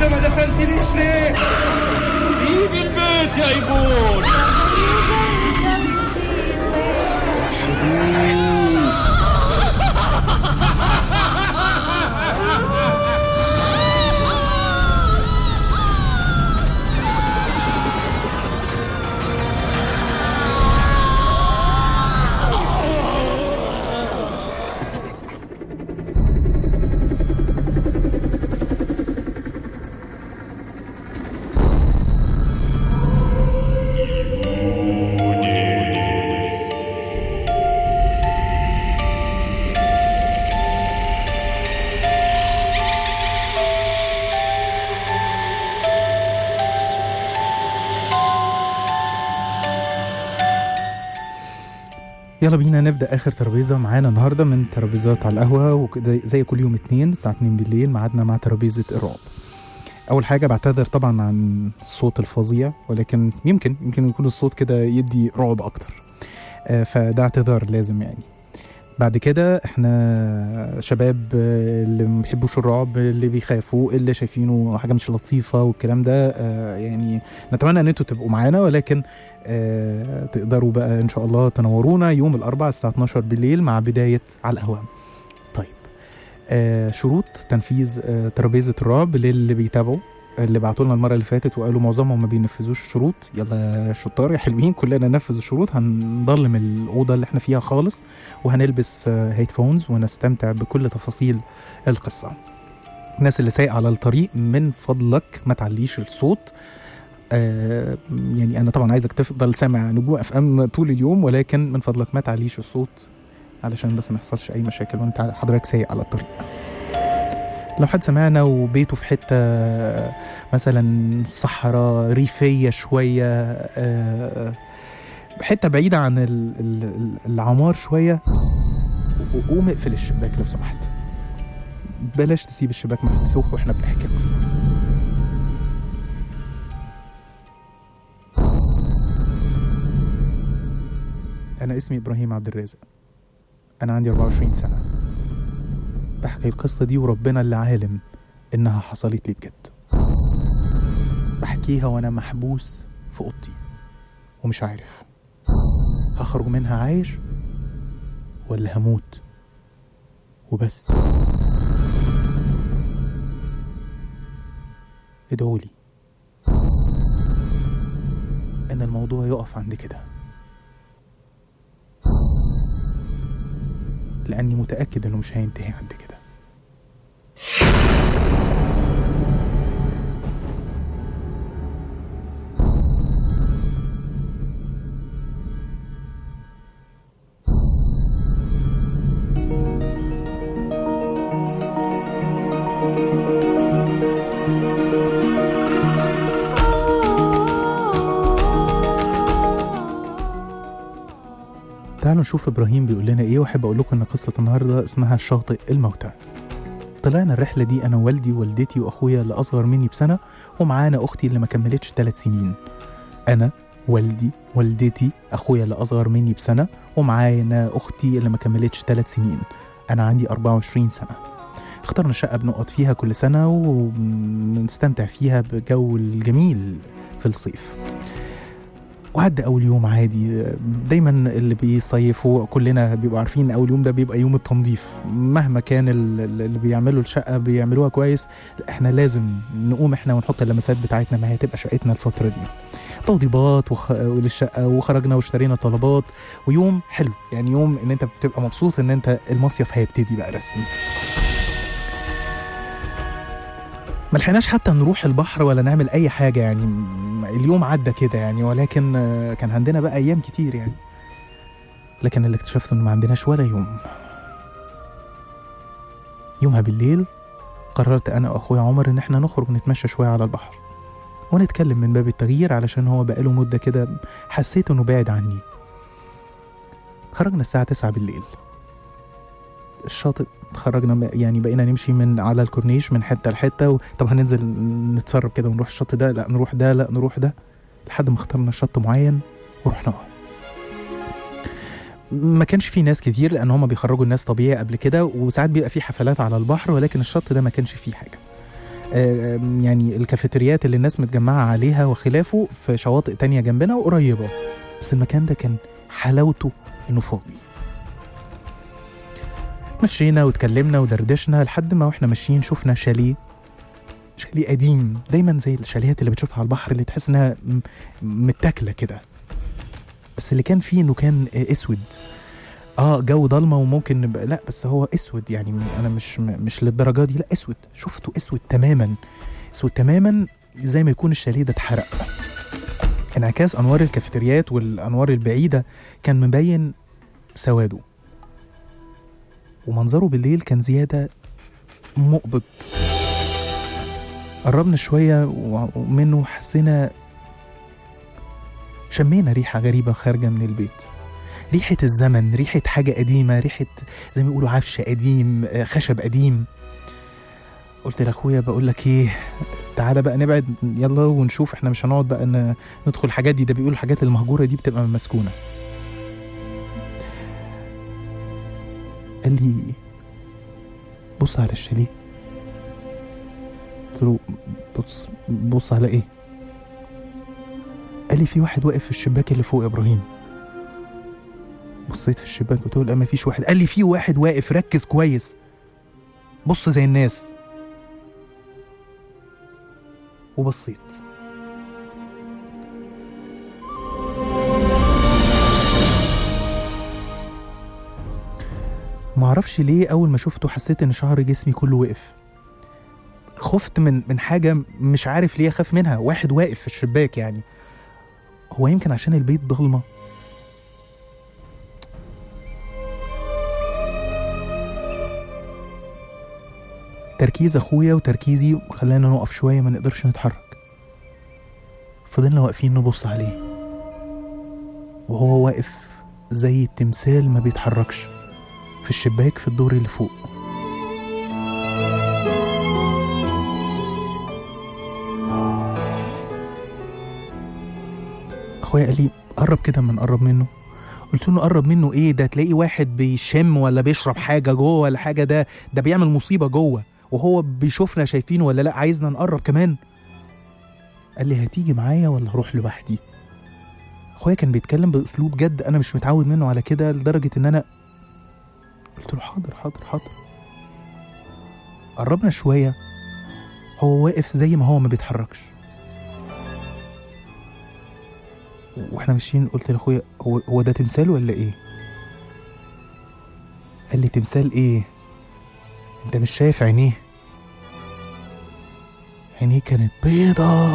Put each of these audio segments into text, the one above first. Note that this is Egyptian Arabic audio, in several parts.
لسه ما دفنتنيش ليه سيب البيت يا ايبون يلا بينا نبدا اخر ترابيزه معانا النهارده من ترابيزات على القهوه وكده زي كل يوم اتنين الساعه 2 بالليل ميعادنا مع ترابيزه الرعب اول حاجه بعتذر طبعا عن الصوت الفظيع ولكن يمكن يمكن يكون الصوت كده يدي رعب اكتر آه، فده اعتذار لازم يعني بعد كده احنا شباب آه، اللي ما بيحبوش الرعب اللي بيخافوا اللي شايفينه حاجه مش لطيفه والكلام ده آه، يعني نتمنى ان انتوا تبقوا معانا ولكن آه، تقدروا بقى ان شاء الله تنورونا يوم الاربعاء الساعه 12 بالليل مع بدايه على القهوه طيب آه، شروط تنفيذ آه، ترابيزه الرعب للي بيتابعوا اللي بعتوا لنا المره اللي فاتت وقالوا معظمهم ما بينفذوش الشروط يلا يا شطار يا حلوين كلنا ننفذ الشروط هنضلم الاوضه اللي احنا فيها خالص وهنلبس هيدفونز ونستمتع بكل تفاصيل القصه الناس اللي سايقه على الطريق من فضلك ما تعليش الصوت آه يعني انا طبعا عايزك تفضل سامع نجوم اف ام طول اليوم ولكن من فضلك ما تعليش الصوت علشان بس ما يحصلش اي مشاكل وانت حضرتك سايق على الطريق لو حد سمعنا وبيته في حته مثلا صحراء ريفيه شويه آه، حته بعيده عن ال- ال- العمار شويه قوم اقفل الشباك لو سمحت بلاش تسيب الشباك مفتوح واحنا بنحكي قصه أنا اسمي إبراهيم عبد الرازق أنا عندي 24 سنة بحكي القصة دي وربنا اللي عالم إنها حصلت لي بجد بحكيها وأنا محبوس في أوضتي ومش عارف هخرج منها عايش ولا هموت وبس ادعولي إن الموضوع يقف عند كده لأني متأكد إنه مش هينتهي عند كده تعالوا نشوف ابراهيم بيقول لنا ايه واحب اقول لكم ان قصه النهارده اسمها شاطئ الموتى طلعنا الرحله دي انا والدي ووالدتي واخويا اللي اصغر مني بسنه ومعانا اختي اللي ما كملتش ثلاث سنين انا والدي والدتي اخويا اللي اصغر مني بسنه ومعانا اختي اللي ما كملتش ثلاث سنين انا عندي 24 سنه اخترنا شقه بنقعد فيها كل سنه ونستمتع فيها بجو الجميل في الصيف وعدى اول يوم عادي دايما اللي بيصيفوا كلنا بيبقوا عارفين اول يوم ده بيبقى يوم التنظيف مهما كان ال- ال- اللي بيعملوا الشقه بيعملوها كويس لا، احنا لازم نقوم احنا ونحط اللمسات بتاعتنا ما هي تبقى شقتنا الفتره دي توضيبات وخ... للشقه وخرجنا واشترينا طلبات ويوم حلو يعني يوم ان انت بتبقى مبسوط ان انت المصيف هيبتدي بقى رسمي ما لحقناش حتى نروح البحر ولا نعمل اي حاجه يعني م- اليوم عدى كده يعني ولكن آه، كان عندنا بقى ايام كتير يعني لكن اللي اكتشفته ان ما عندناش ولا يوم يومها بالليل قررت انا واخويا عمر ان احنا نخرج نتمشى شويه على البحر ونتكلم من باب التغيير علشان هو بقاله مده كده حسيت انه بعد عني خرجنا الساعه 9 بالليل الشاطئ خرجنا يعني بقينا نمشي من على الكورنيش من حته لحته و... طب هننزل نتسرب كده ونروح الشط ده لا نروح ده لا نروح ده لحد ما اخترنا شط معين ورحناه ما كانش فيه ناس كتير لان هما بيخرجوا الناس طبيعي قبل كده وساعات بيبقى فيه حفلات على البحر ولكن الشط ده ما كانش فيه حاجه آه، يعني الكافيتريات اللي الناس متجمعة عليها وخلافه في شواطئ تانية جنبنا وقريبة بس المكان ده كان حلاوته إنه فاضي مشينا واتكلمنا ودردشنا لحد ما واحنا ماشيين شفنا شاليه شاليه قديم دايما زي الشاليهات اللي بتشوفها على البحر اللي تحس انها م- متاكله كده بس اللي كان فيه انه كان آه، اسود اه جو ضلمه وممكن نبقى لا بس هو اسود يعني م- انا مش م- مش للدرجه دي لا اسود شفته اسود تماما اسود تماما زي ما يكون الشاليه ده اتحرق انعكاس انوار الكافيتريات والانوار البعيده كان مبين سواده ومنظره بالليل كان زياده مقبض قربنا شويه و- ومنه حسينا شمينا ريحه غريبه خارجه من البيت ريحة الزمن ريحة حاجة قديمة ريحة زي ما يقولوا عفش قديم آه، خشب قديم قلت لاخويا بقول لك ايه تعالى بقى نبعد يلا ونشوف احنا مش هنقعد بقى ن- ندخل الحاجات دي ده بيقولوا الحاجات المهجورة دي بتبقى مسكونة قال لي بص على الشاليه قلت له بص بص على ايه قال لي في واحد واقف في الشباك اللي فوق يا ابراهيم بصيت في الشباك قلت له لا ما فيش واحد قال لي في واحد واقف ركز كويس بص زي الناس وبصيت معرفش ليه اول ما شفته حسيت ان شعر جسمي كله وقف خفت من من حاجه مش عارف ليه اخاف منها واحد واقف في الشباك يعني هو يمكن عشان البيت ضلمه تركيز اخويا وتركيزي خلانا نقف شويه ما نقدرش نتحرك فضلنا واقفين نبص عليه وهو واقف زي التمثال ما بيتحركش في الشباك في الدور اللي فوق اخويا قال لي قرب كده من قرب منه قلت له قرب منه ايه ده تلاقي واحد بيشم ولا بيشرب حاجه جوه ولا حاجه ده ده بيعمل مصيبه جوه وهو بيشوفنا شايفينه ولا لا عايزنا نقرب كمان قال لي هتيجي معايا ولا هروح لوحدي اخويا كان بيتكلم باسلوب جد انا مش متعود منه على كده لدرجه ان انا قلت له حاضر حاضر حاضر قربنا شويه هو واقف زي ما هو ما بيتحركش واحنا ماشيين قلت لاخويا هو هو ده تمثال ولا ايه قال لي تمثال ايه انت مش شايف عينيه عينيه كانت بيضة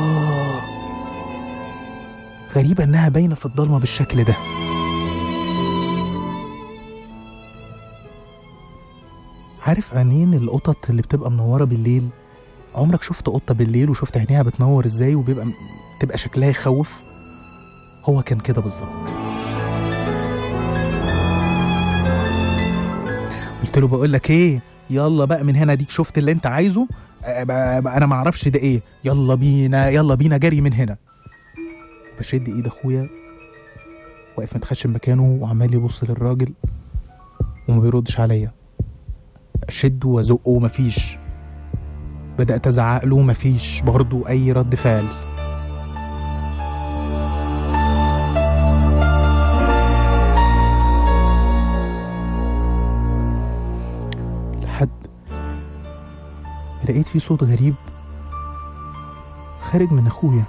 غريبة انها باينة في الضلمة بالشكل ده عارف عينين القطط اللي بتبقى منورة بالليل عمرك شفت قطة بالليل وشفت عينيها بتنور ازاي وبيبقى تبقى شكلها يخوف هو كان كده بالظبط قلت له بقول لك ايه يلا بقى من هنا ديك شفت اللي انت عايزه أه، بقى- بقى انا ما اعرفش ده ايه يلا بينا يلا بينا جري من هنا بشد ايد اخويا واقف متخشم مكانه وعمال يبص للراجل وما بيردش عليا اشده وازقه مفيش بدات ازعق له مفيش برضه اي رد فعل لحد لقيت في صوت غريب خارج من اخويا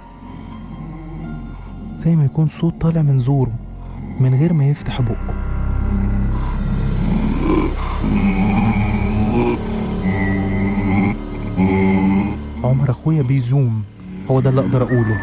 زي ما يكون صوت طالع من زوره من غير ما يفتح بقه عمر اخويا بيزوم هو ده اللي اقدر اقوله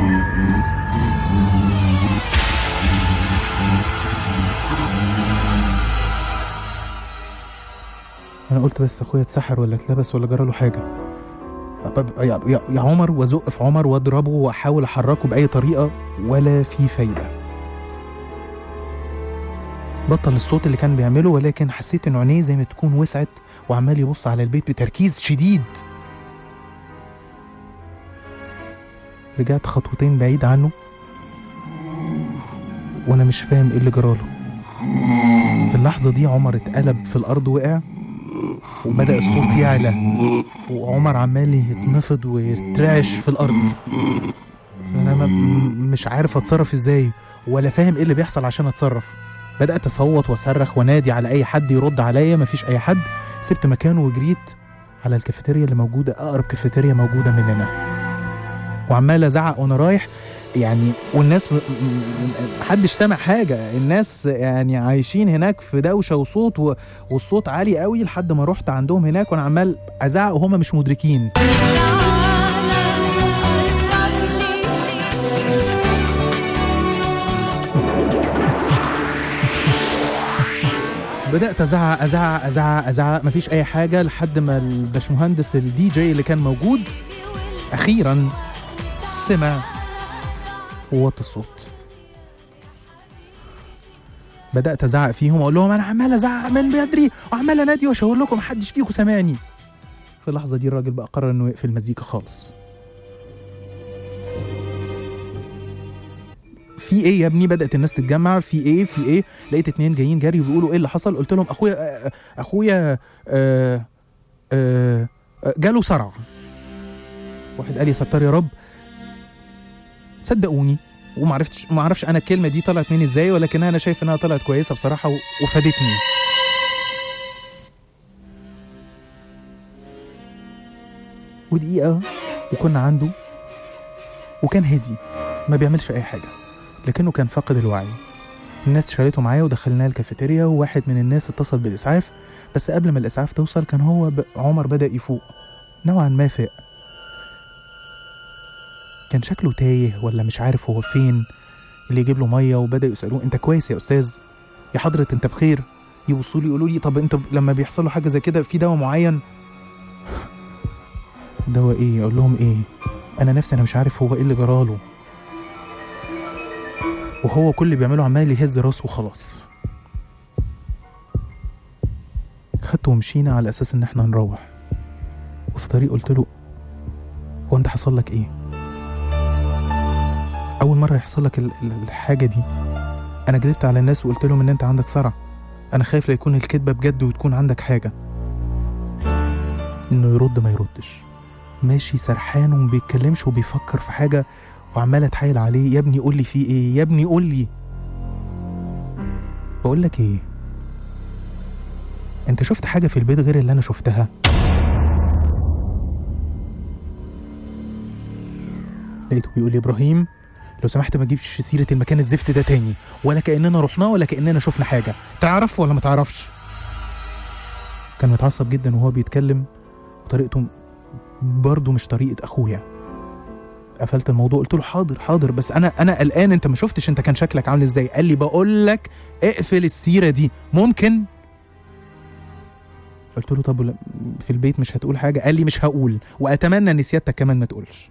انا قلت بس اخويا اتسحر ولا اتلبس ولا جرى له حاجه أب- يا, يا, يا عمر وازق في عمر واضربه واحاول احركه باي طريقه ولا في فايده بطل الصوت اللي كان بيعمله ولكن حسيت ان عينيه زي ما تكون وسعت وعمال يبص على البيت بتركيز شديد رجعت خطوتين بعيد عنه وانا مش فاهم ايه اللي جراله في اللحظه دي عمر اتقلب في الارض وقع وبدأ الصوت يعلى وعمر عمال يتنفض ويترعش في الأرض أنا ما- م- مش عارف أتصرف إزاي ولا فاهم إيه اللي بيحصل عشان أتصرف بدأت أصوت وأصرخ وأنادي على أي حد يرد عليا مفيش أي حد سبت مكانه وجريت على الكافيتيريا اللي موجودة أقرب كافيتيريا موجودة مننا وعمال أزعق وأنا رايح يعني والناس م- م- م- محدش سامع حاجة الناس يعني عايشين هناك في دوشة وصوت و... والصوت عالي قوي لحد ما رحت عندهم هناك وأنا عمال أزعق وهم مش مدركين بدأت أزعق أزعق أزعق أزعق مفيش أي حاجة لحد ما الباشمهندس الدي جي اللي كان موجود أخيرا سمع ووطي الصوت بدأت أزعق فيهم وأقول لهم أنا عمال أزعق من بدري وعمال أنادي وأشاور لكم محدش فيكم سامعني في اللحظة دي الراجل بقى قرر إنه يقفل المزيكا خالص في ايه يا ابني بدات الناس تتجمع في ايه في ايه لقيت اتنين جايين جري وبيقولوا ايه اللي حصل قلت لهم اخويا آه، اخويا آه، آه، آه، جاله صرع واحد قال يا ستار يا رب صدقوني وما عرفتش ما اعرفش انا الكلمه دي طلعت مني ازاي ولكن انا شايف انها طلعت كويسه بصراحه و- وفادتني ودقيقه وكنا عنده وكان هادي ما بيعملش اي حاجه لكنه كان فاقد الوعي الناس شالته معايا ودخلناه الكافيتيريا وواحد من الناس اتصل بالاسعاف بس قبل ما الاسعاف توصل كان هو ب... عمر بدا يفوق نوعا ما فاق كان شكله تايه ولا مش عارف هو فين اللي يجيب له ميه وبدا يسالوه انت كويس يا استاذ يا حضره انت بخير يبصوا لي يقولوا لي طب انت لما بيحصل له حاجه زي كده في دواء معين دواء ايه اقول لهم ايه انا نفسي انا مش عارف هو ايه اللي جراله وهو كل اللي بيعمله عمال يهز راسه وخلاص خدته ومشينا على اساس ان احنا نروح وفي طريق قلت له هو انت حصل لك ايه اول مره يحصل لك ال- ال- الحاجه دي انا جربت على الناس وقلت لهم ان انت عندك صرع انا خايف لا يكون الكذبه بجد وتكون عندك حاجه انه يرد ما يردش ماشي سرحان وما بيتكلمش وبيفكر في حاجه وعمال اتحايل عليه يا ابني قول لي في ايه يا ابني قول لي بقول لك ايه انت شفت حاجه في البيت غير اللي انا شفتها لقيته بيقول لي ابراهيم لو سمحت ما تجيبش سيره المكان الزفت ده تاني ولا كاننا رحناه ولا كاننا شفنا حاجه تعرف ولا ما تعرفش كان متعصب جدا وهو بيتكلم وطريقته برضه مش طريقه اخويا قفلت الموضوع قلت له حاضر حاضر بس انا انا قلقان انت ما شفتش انت كان شكلك عامل ازاي قال لي بقول لك اقفل السيره دي ممكن قلت له طب ول- في البيت مش هتقول حاجه قال لي مش هقول واتمنى ان سيادتك كمان ما تقولش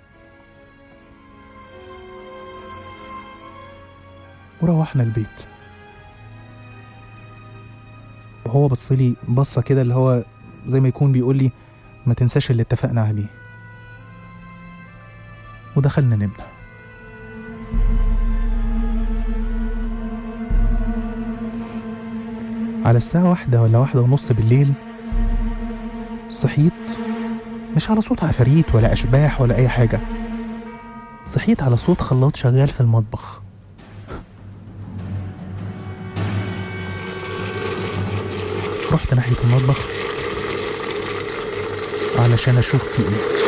وروحنا البيت وهو بص لي بصه كده اللي هو زي ما يكون بيقول لي ما تنساش اللي اتفقنا عليه ودخلنا نمنا على الساعة واحدة ولا واحدة ونص بالليل صحيت مش على صوت عفاريت ولا أشباح ولا أي حاجة صحيت على صوت خلاط شغال في المطبخ رحت ناحية المطبخ علشان أشوف في إيه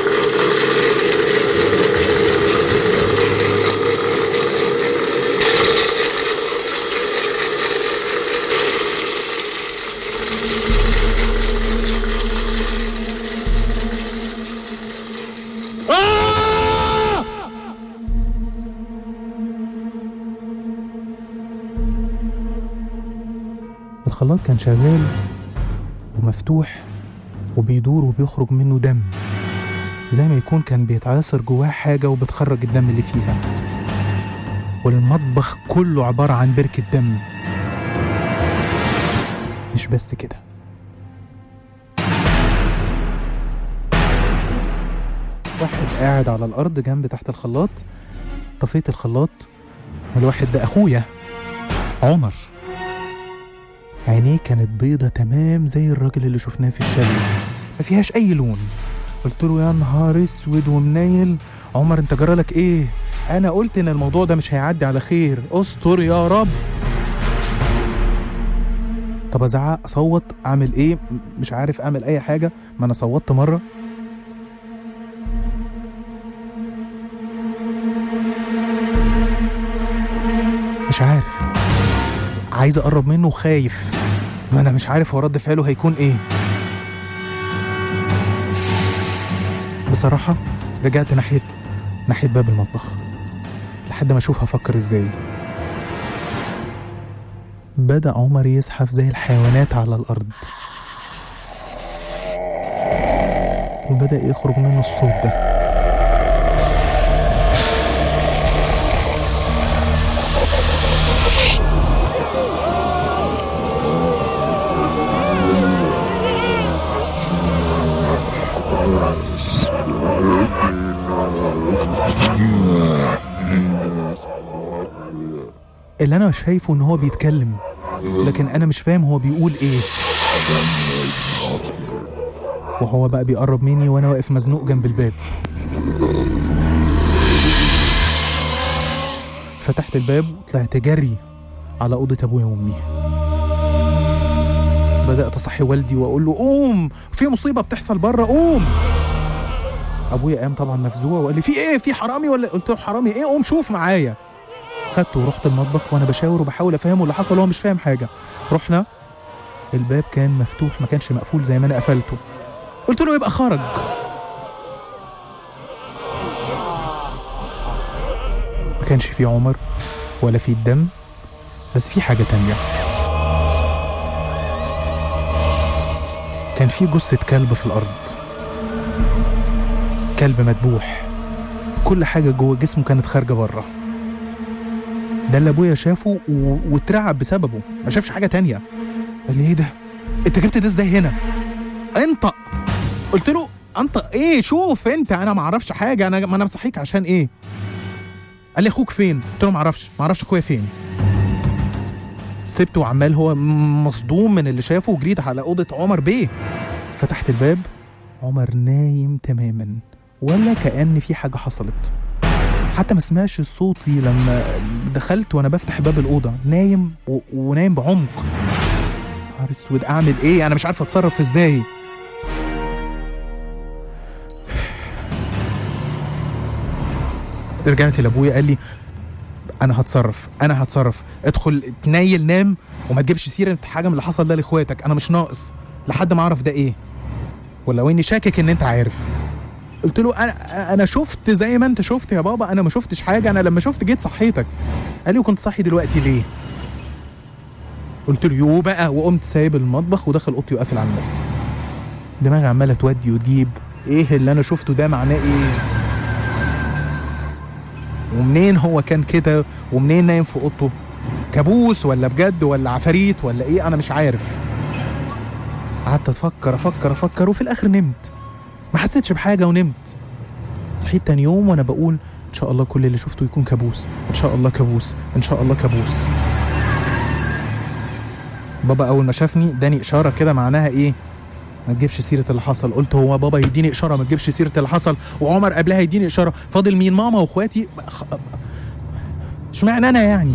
آه! الخلاط كان شغال ومفتوح وبيدور وبيخرج منه دم زي ما يكون كان بيتعاصر جواه حاجة وبتخرج الدم اللي فيها والمطبخ كله عبارة عن بركة دم مش بس كده واحد قاعد على الأرض جنب تحت الخلاط طفيت الخلاط الواحد ده أخويا عمر عينيه كانت بيضة تمام زي الراجل اللي شفناه في الشلة ما فيهاش أي لون قلت له يا نهار اسود ومنيل عمر انت جرالك ايه انا قلت ان الموضوع ده مش هيعدي على خير استر يا رب طب ازعق اصوت اعمل ايه م- مش عارف اعمل اي حاجه ما انا صوتت مره مش عارف عايز اقرب منه وخايف ما انا مش عارف هو رد فعله هيكون ايه بصراحه رجعت ناحيه ناحيه باب المطبخ لحد ما اشوف هفكر ازاي بدأ عمر يزحف زي الحيوانات على الأرض وبدأ يخرج منه الصوت ده اللي أنا شايفه إن هو بيتكلم لكن أنا مش فاهم هو بيقول إيه وهو بقى بيقرب مني وأنا واقف مزنوق جنب الباب فتحت الباب وطلعت جري على أوضة أبويا وأمي بدأت أصحي والدي وأقول له قوم في مصيبة بتحصل بره قوم أبويا قام طبعا مفزوع وقال لي في إيه في حرامي ولا قلت له حرامي إيه قوم شوف معايا خدته ورحت المطبخ وانا بشاور وبحاول افهمه اللي حصل وهو مش فاهم حاجه رحنا الباب كان مفتوح ما كانش مقفول زي ما انا قفلته قلت له يبقى خرج ما كانش في عمر ولا في الدم بس في حاجه تانية كان في جثه كلب في الارض كلب مذبوح كل حاجه جوه جسمه كانت خارجه بره ده اللي ابويا شافه و... واترعب بسببه ما شافش حاجه تانية قال لي ايه ده انت جبت ده ازاي هنا انطق قلت له انطق ايه شوف انت انا ما اعرفش حاجه انا ما انا مصحيك عشان ايه قال لي اخوك فين قلت له ما اعرفش ما اعرفش اخويا فين سبته وعمال هو م- مصدوم من اللي شافه وجريت على اوضه عمر بيه فتحت الباب عمر نايم تماما ولا كأن في حاجه حصلت حتى ما سمعش صوتي لما دخلت وانا بفتح باب الاوضه نايم و... ونايم بعمق نهار اسود اعمل ايه انا مش عارف اتصرف ازاي رجعت لابويا قال لي انا هتصرف انا هتصرف ادخل تنيل نام وما تجيبش سيره حاجه من اللي حصل ده لاخواتك انا مش ناقص لحد ما اعرف ده ايه ولو اني شاكك ان انت عارف قلت له انا انا شفت زي ما انت شفت يا بابا انا ما شفتش حاجه انا لما شفت جيت صحيتك قال لي وكنت صاحي دلوقتي ليه قلت له يو بقى وقمت سايب المطبخ وداخل اوضتي وقافل على نفسي دماغي عماله تودي وتجيب ايه اللي انا شفته ده معناه ايه ومنين هو كان كده ومنين نايم في اوضته كابوس ولا بجد ولا عفاريت ولا ايه انا مش عارف قعدت افكر افكر افكر وفي الاخر نمت ما حسيتش بحاجه ونمت صحيت تاني يوم وانا بقول ان شاء الله كل اللي شفته يكون كابوس ان شاء الله كابوس ان شاء الله كابوس بابا اول ما شافني اداني اشاره كده معناها ايه ما تجيبش سيره اللي حصل قلت هو بابا يديني اشاره ما تجيبش سيره اللي حصل وعمر قبلها يديني اشاره فاضل مين ماما واخواتي خ- اشمعنى انا يعني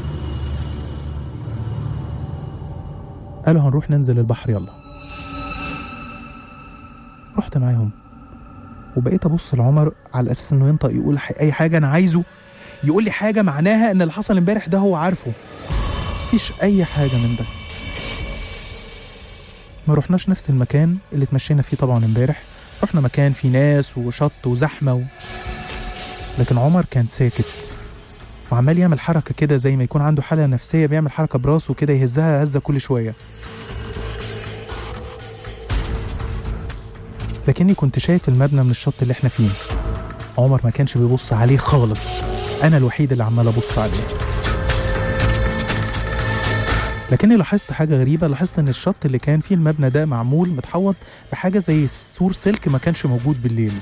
قالوا هنروح ننزل البحر يلا رحت معاهم وبقيت ابص لعمر على اساس انه ينطق يقول ح- اي حاجه انا عايزه يقول لي حاجه معناها ان اللي حصل امبارح ده هو عارفه مفيش اي حاجه من ده ما رحناش نفس المكان اللي اتمشينا فيه طبعا امبارح رحنا مكان فيه ناس وشط وزحمه و... لكن عمر كان ساكت وعمال يعمل حركه كده زي ما يكون عنده حاله نفسيه بيعمل حركه براسه كده يهزها هزه كل شويه لكني كنت شايف المبنى من الشط اللي احنا فيه عمر ما كانش بيبص عليه خالص انا الوحيد اللي عمال ابص عليه لكني لاحظت حاجه غريبه لاحظت ان الشط اللي كان فيه المبنى ده معمول متحوط بحاجه زي سور سلك ما كانش موجود بالليل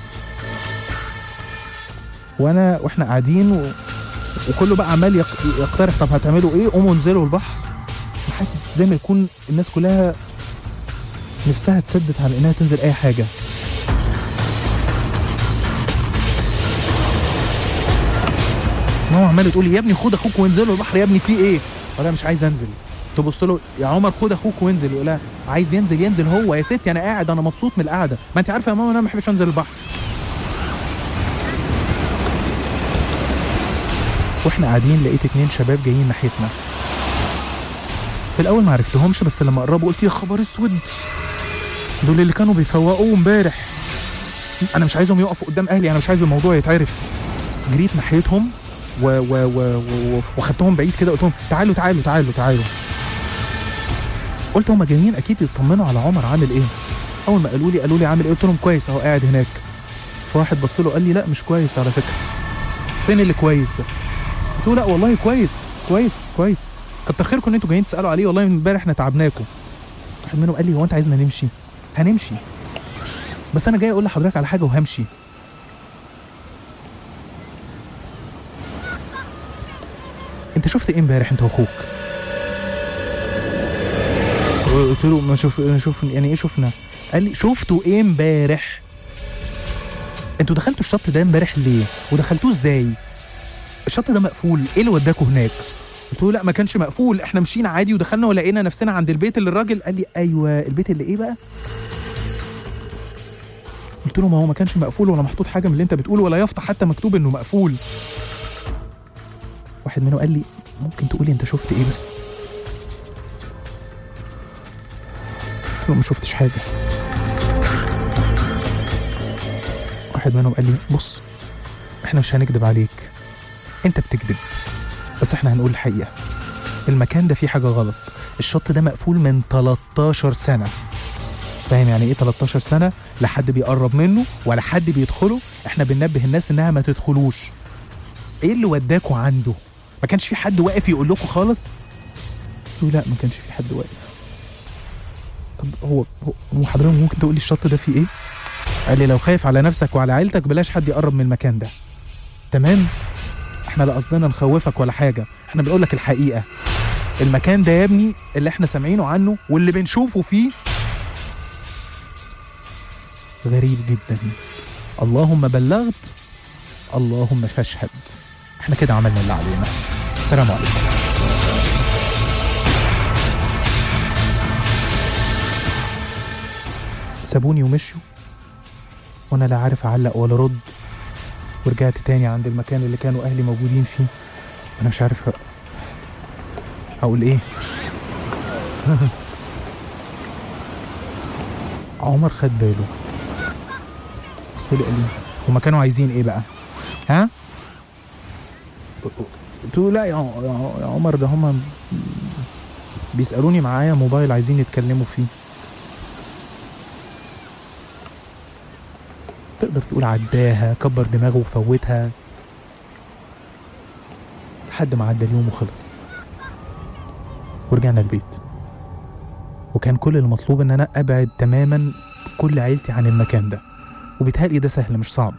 وانا واحنا قاعدين و... وكله بقى عمال يق... يقترح طب هتعملوا ايه قوموا انزلوا البحر محدش زي ما يكون الناس كلها نفسها تسدت على انها تنزل اي حاجه ماما عماله تقول لي يا ابني خد اخوك وانزلوا البحر يا ابني في ايه؟ اقول لها مش عايز انزل تبص له يا عمر خد اخوك وانزل يقول لها عايز ينزل ينزل هو يا ستي انا قاعد انا مبسوط من القعده ما انت عارفه يا ماما انا ما بحبش انزل البحر واحنا قاعدين لقيت اتنين شباب جايين ناحيتنا في الاول ما عرفتهمش بس لما قربوا قلت يا خبر اسود دول اللي كانوا بيفوقوه امبارح انا مش عايزهم يقفوا قدام اهلي انا مش عايز الموضوع يتعرف جريت ناحيتهم و و و و وخدتهم بعيد كده قلت لهم تعالوا تعالوا تعالوا تعالوا قلت هما جايين اكيد يطمنوا على عمر عامل ايه اول ما قالوا لي قالوا لي عامل ايه قلت لهم كويس اهو قاعد هناك فواحد بص له قال لي لا مش كويس على فكره فين اللي كويس ده قلت له لا والله كويس كويس كويس كتر خيركم ان انتوا جايين تسالوا عليه والله من امبارح احنا تعبناكم واحد منهم قال لي هو انت عايزنا نمشي هنمشي بس انا جاي اقول لحضرتك على حاجه وهمشي انت شفت ايه امبارح انت واخوك قلت له ما شوف شوف يعني ايه شفنا قال لي شفتوا ايه امبارح انتوا دخلتوا الشط ده امبارح ليه ودخلتوه ازاي الشط ده مقفول ايه اللي وداكوا هناك قلت له لا ما كانش مقفول احنا مشينا عادي ودخلنا ولقينا نفسنا عند البيت اللي الراجل قال لي ايوه البيت اللي ايه بقى قلت له ما هو ما كانش مقفول ولا محطوط حاجه من اللي انت بتقوله ولا يافطه حتى مكتوب انه مقفول واحد منهم قال لي ممكن تقولي انت شفت ايه بس قلت له ما شفتش حاجه واحد منهم قال لي بص احنا مش هنكذب عليك انت بتكذب بس احنا هنقول الحقيقه المكان ده فيه حاجه غلط الشط ده مقفول من 13 سنه فاهم يعني ايه 13 سنه لا حد بيقرب منه ولا حد بيدخله احنا بننبه الناس انها ما تدخلوش ايه اللي وداكوا عنده ما كانش في حد واقف يقول لكم خالص قلت له لا ما كانش في حد واقف طب هو هو هو حضرتك ممكن تقول لي الشط ده فيه ايه قال لي لو خايف على نفسك وعلى عيلتك بلاش حد يقرب من المكان ده تمام احنا لا قصدنا نخوفك ولا حاجه احنا بنقول لك الحقيقه المكان ده يا ابني اللي احنا سامعينه عنه واللي بنشوفه فيه غريب جدا اللهم بلغت اللهم فاشهد احنا كده عملنا اللي علينا السلام عليكم سابوني ومشوا وانا لا عارف اعلق ولا رد ورجعت تاني عند المكان اللي كانوا اهلي موجودين فيه انا مش عارف اقول ايه عمر خد باله بص لي قال لي هما كانوا عايزين ايه بقى ها قلت له لا يا يا- يا عمر ده هما بيسالوني معايا موبايل عايزين يتكلموا فيه تقدر تقول عداها كبر دماغه وفوتها لحد ما عدى اليوم وخلص ورجعنا البيت وكان كل المطلوب ان انا ابعد تماما كل عيلتي عن المكان ده وبيتهيألي ده سهل مش صعب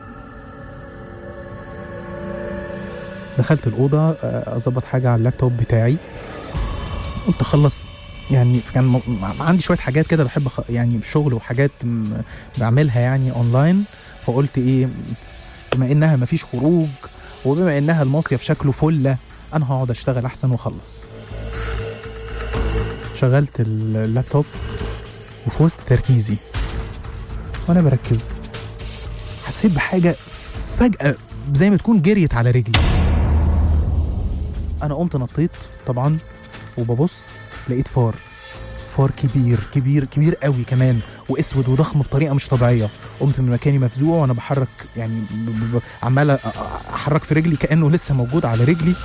دخلت الأوضة آه، أظبط حاجة على اللابتوب بتاعي قلت أخلص يعني كان م- م- عندي شوية حاجات كده بحب أخ- يعني شغل وحاجات م- بعملها يعني أونلاين فقلت إيه بما إنها مفيش خروج وبما إنها المصيف شكله فلة أنا هقعد أشتغل أحسن وأخلص شغلت ال- اللابتوب وفي وسط تركيزي وانا بركز حسيت بحاجه فجاه زي ما تكون جريت على رجلي انا قمت نطيت طبعا وببص لقيت فار فار كبير كبير كبير قوي كمان واسود وضخم بطريقه مش طبيعيه قمت من مكاني مفزوع وانا بحرك يعني ب- ب- ب- عمال أ- أ- احرك في رجلي كانه لسه موجود على رجلي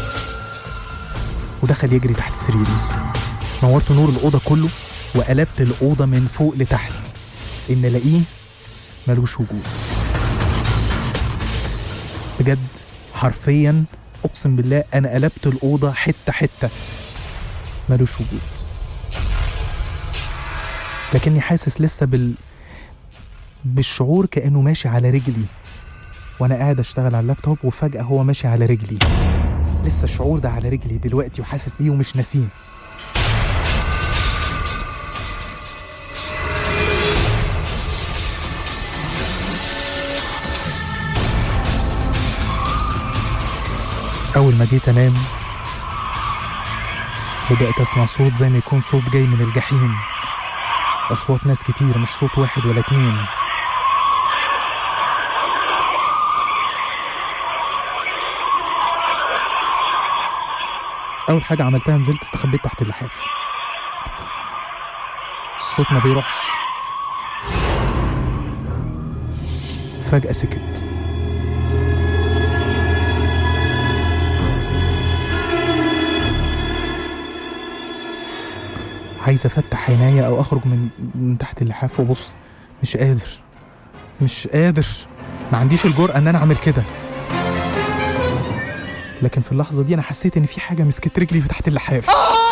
ودخل يجري تحت سريري نورت نور الاوضه كله وقلبت الاوضه من فوق لتحت ان الاقيه ملوش وجود بجد حرفيا اقسم بالله انا قلبت الاوضه حته حته ملوش وجود لكني حاسس لسه بال بالشعور كانه ماشي على رجلي وانا قاعد اشتغل على اللابتوب وفجاه هو ماشي على رجلي لسه الشعور ده على رجلي دلوقتي وحاسس بيه ومش ناسيه أول ما جيت أنام بدأت أسمع صوت زي ما يكون صوت جاي من الجحيم أصوات ناس كتير مش صوت واحد ولا اتنين أول حاجة عملتها نزلت استخبيت تحت اللحاف الصوت ما بيروحش فجأة سكت عايز افتح عينيا او اخرج من من تحت اللحاف وابص مش قادر مش قادر ما عنديش الجرأة ان انا اعمل كده لكن في اللحظة دي انا حسيت ان في حاجة مسكت رجلي في تحت اللحاف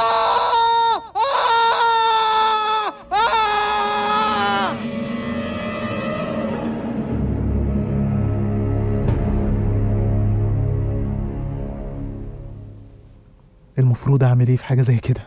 المفروض اعمل ايه في حاجة زي كده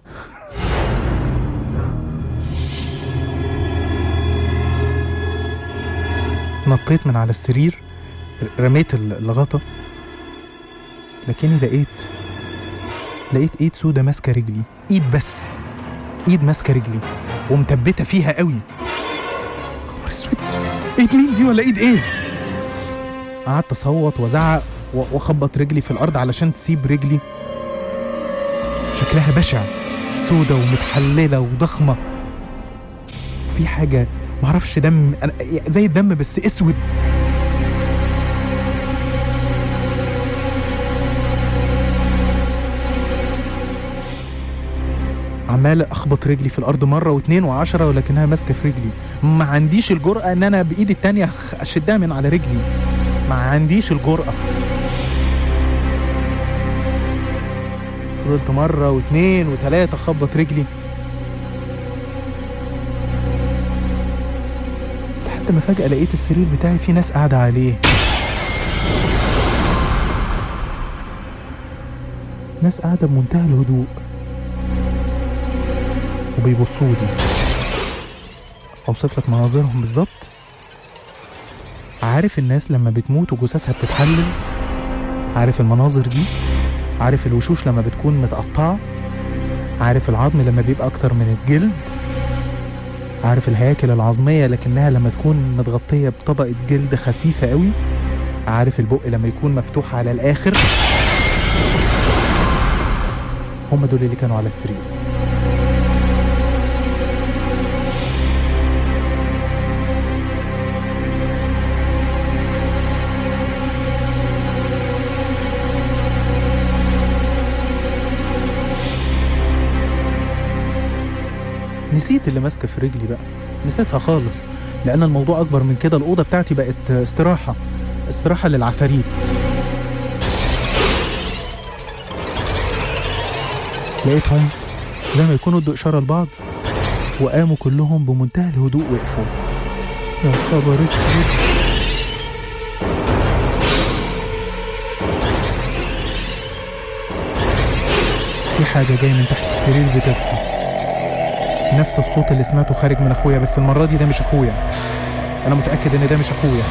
نطيت من على السرير رميت الغطا لكني لقيت لقيت ايد سودة ماسكة رجلي ايد بس ايد ماسكة رجلي ومثبتة فيها قوي خبر اسود ايد مين دي ولا ايد ايه قعدت اصوت وازعق و- واخبط رجلي في الارض علشان تسيب رجلي شكلها بشع سودة ومتحللة وضخمة في حاجة معرفش دم أنا- زي الدم بس اسود عمال اخبط رجلي في الارض مره واتنين وعشرة ولكنها ماسكه في رجلي ما عنديش الجرأه ان انا بايدي التانية أخ- اشدها من على رجلي ما عنديش الجرأه فضلت مره واتنين وتلاته اخبط رجلي لحد ما فجأة لقيت السرير بتاعي فيه ناس قاعدة عليه ناس قاعدة بمنتهى الهدوء وبيبصوا لي أوصف لك مناظرهم بالظبط عارف الناس لما بتموت وجثثها بتتحلل عارف المناظر دي عارف الوشوش لما بتكون متقطعة عارف العظم لما بيبقى أكتر من الجلد عارف الهياكل العظمية لكنها لما تكون متغطية بطبقة جلد خفيفة قوي عارف البق لما يكون مفتوح على الآخر هم دول اللي كانوا على السرير نسيت اللي ماسكه في رجلي بقى نسيتها خالص لان الموضوع اكبر من كده الاوضه بتاعتي بقت استراحه استراحه للعفاريت لقيتهم زي ما يكونوا ادوا اشاره لبعض وقاموا كلهم بمنتهى الهدوء وقفوا يا خبر اسود في حاجه جايه من تحت السرير بتزحف نفس الصوت اللي سمعته خارج من اخويا بس المره دي ده مش اخويا انا متاكد ان ده مش اخويا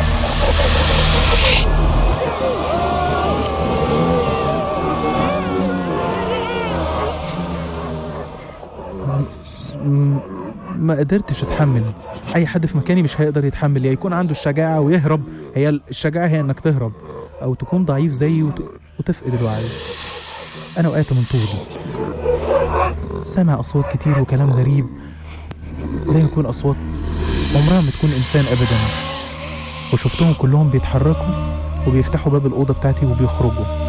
م- ما قدرتش اتحمل اي حد في مكاني مش هيقدر يتحمل يا يكون عنده الشجاعه ويهرب هي الشجاعه هي انك تهرب او تكون ضعيف زيي وت... وتفقد الوعي انا وقعت من طولي سامع اصوات كتير وكلام غريب زي ما يكون اصوات عمرها ما تكون انسان ابدا وشفتهم كلهم بيتحركوا وبيفتحوا باب الاوضه بتاعتي وبيخرجوا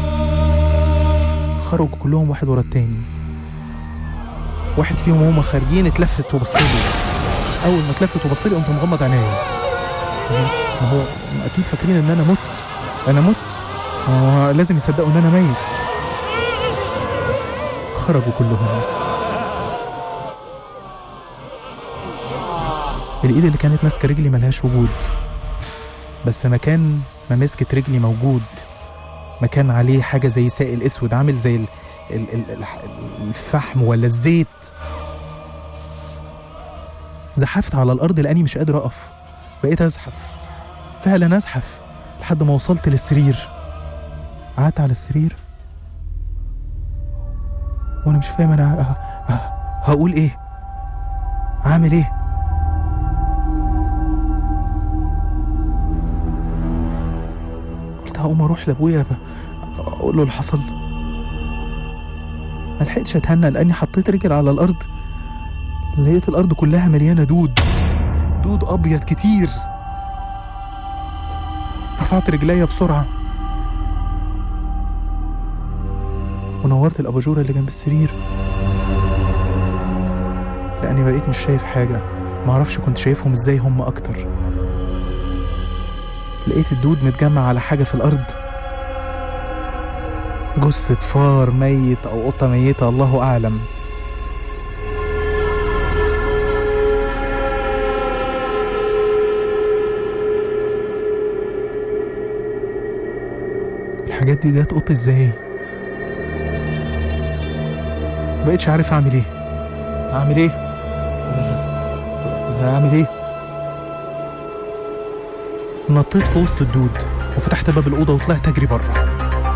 خرجوا كلهم واحد ورا التاني واحد فيهم وهم خارجين اتلفت وبص لي اول ما اتلفت وبص لي قمت مغمض عينيا ما هو اكيد فاكرين ان انا مت انا مت هو لازم يصدقوا ان انا ميت خرجوا كلهم الايد اللي كانت ماسكه رجلي ملهاش وجود بس مكان ما مسكت رجلي موجود مكان عليه حاجه زي سائل اسود عامل زي ال ال ال ال- الفحم ولا الزيت زحفت على الارض لاني مش قادر اقف بقيت ازحف فعلا ازحف لحد ما وصلت للسرير قعدت على السرير وانا مش فاهم انا ه- ه- هقول ايه هعمل ايه قلت هقوم اروح لابويا ب- اقول له اللي حصل ما لحقتش اتهنى لاني حطيت رجل على الارض لقيت الارض كلها مليانه دود دود ابيض كتير رفعت رجليا بسرعه ونورت الاباجوره اللي جنب السرير لاني بقيت مش شايف حاجه معرفش كنت شايفهم ازاي هم اكتر لقيت الدود متجمع على حاجه في الارض جثة فار ميت أو قطة ميتة الله أعلم الحاجات دي جت قط ازاي مبقتش عارف اعمل ايه اعمل ايه اعمل ايه نطيت في وسط الدود وفتحت باب الأوضة وطلعت أجري بره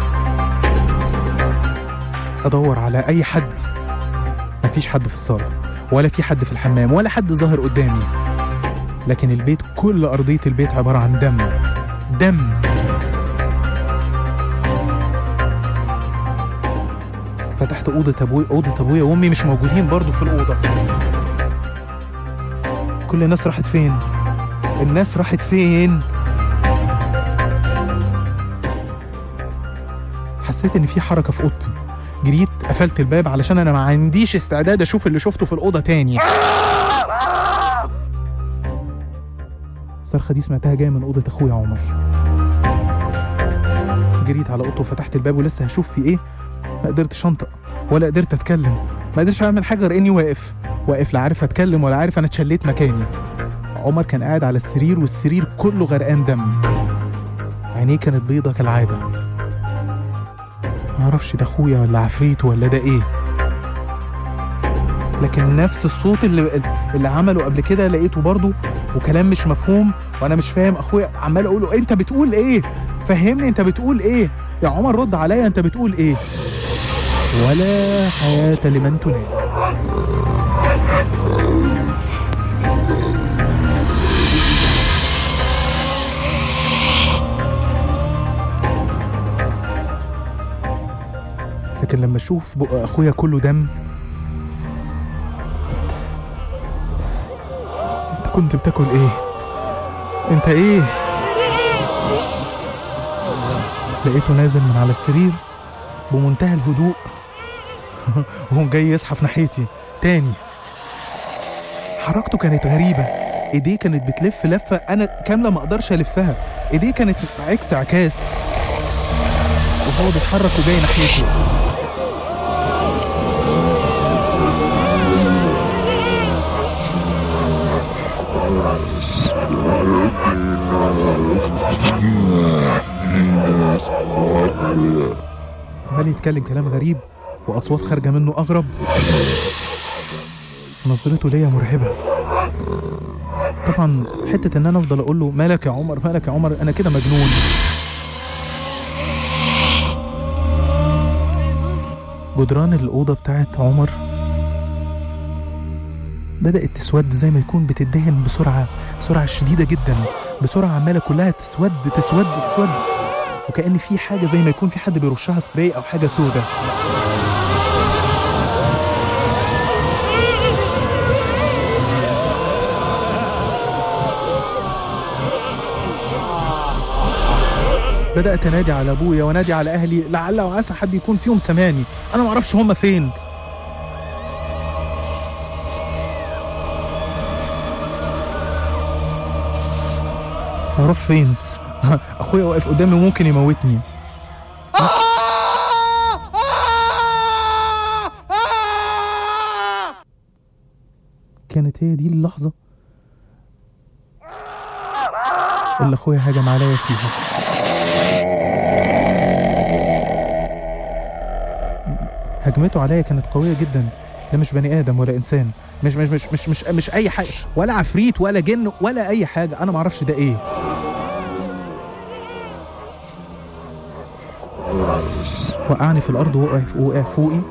أدور على أي حد مفيش حد في الصالة ولا في حد في الحمام ولا حد ظاهر قدامي لكن البيت كل أرضية البيت عبارة عن دم دم فتحت أوضة أبوي أوضة أبويا وأمي مش موجودين برضو في الأوضة كل الناس راحت فين؟ الناس راحت فين؟ حسيت إن في حركة في أوضتي جريت قفلت الباب علشان أنا ما عنديش استعداد أشوف اللي شفته في الأوضة تاني الصرخة دي سمعتها جاية من أوضة أخويا عمر جريت على أوضته وفتحت الباب ولسه هشوف في إيه ما قدرتش أنطق ولا قدرت أتكلم ما قدرتش أعمل حاجة غير إني واقف واقف لا عارف أتكلم ولا عارف أنا اتشليت مكاني عمر كان قاعد على السرير والسرير كله غرقان دم عينيه كانت بيضة كالعادة معرفش ده أخويا ولا عفريت ولا ده إيه لكن نفس الصوت اللي اللي عمله قبل كده لقيته برضه وكلام مش مفهوم وانا مش فاهم اخويا عمال اقول له انت بتقول ايه فهمني انت بتقول ايه يا عمر رد عليا انت بتقول ايه ولا حياة لمن تنادي لكن لما اشوف بق اخويا كله دم انت كنت بتاكل ايه انت ايه لقيته نازل من على السرير بمنتهى الهدوء وهو جاي يزحف ناحيتي تاني حركته كانت غريبة ايديه كانت بتلف لفة انا كاملة ما اقدرش الفها ايديه كانت عكس عكاس وهو بيتحرك وجاي ناحيتي عمال يتكلم كلام غريب واصوات خارجه منه اغرب نظرته ليا مرعبه طبعا حته ان انا افضل اقول له مالك يا عمر مالك يا عمر انا كده مجنون جدران الاوضه بتاعت عمر بدات تسود زي ما يكون بتدهن بسرعه بسرعه شديده جدا بسرعه عماله كلها تسود تسود تسود وكأن في حاجة زي ما يكون في حد بيرشها سبراي أو حاجة سودة بدأت أنادي على أبويا وأنادي على أهلي لعل وعسى حد يكون فيهم سماني أنا معرفش هما فين هروح فين؟ اخويا واقف قدامي وممكن يموتني كانت هي دي اللحظة اللي اخويا هجم عليا فيها هجمته عليا كانت قوية جدا ده مش بني ادم ولا انسان مش مش مش مش مش, مش اي حاجة ولا عفريت ولا جن ولا اي حاجة انا معرفش ده ايه وقعني في الارض ووقع وقع فوقي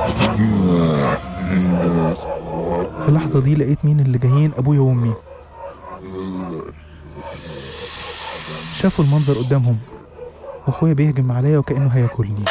في اللحظه دي لقيت مين اللي جايين ابويا وامي شافوا المنظر قدامهم واخويا بيهجم عليا وكانه هياكلني